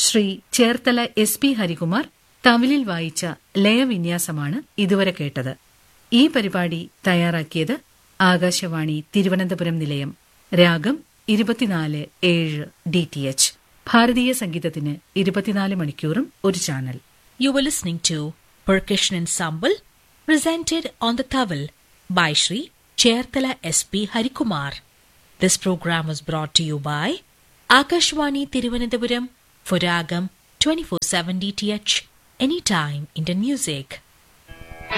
Shri Cherthala S P Harikumar തമിഴിൽ വായിച്ച ലയവിന്യാസമാണ് ഇതുവരെ കേട്ടത് ഈ പരിപാടി തയ്യാറാക്കിയത് ആകാശവാണി തിരുവനന്തപുരം നിലയം രാഗം ഇരുപത്തിനാല് ഏഴ് ഡി ടി എച്ച് ഭാരതീയ സംഗീതത്തിന് ഇരുപത്തിനാല് മണിക്കൂറും ഒരു channel You were listening to Percussion Ensemble presented on the Tawil by Sri Cherthala S.P. Harikumar. This program was brought to you by Akashwani Tiruvananthapuram for Ragam 24-7 DTH Anytime Indian Music.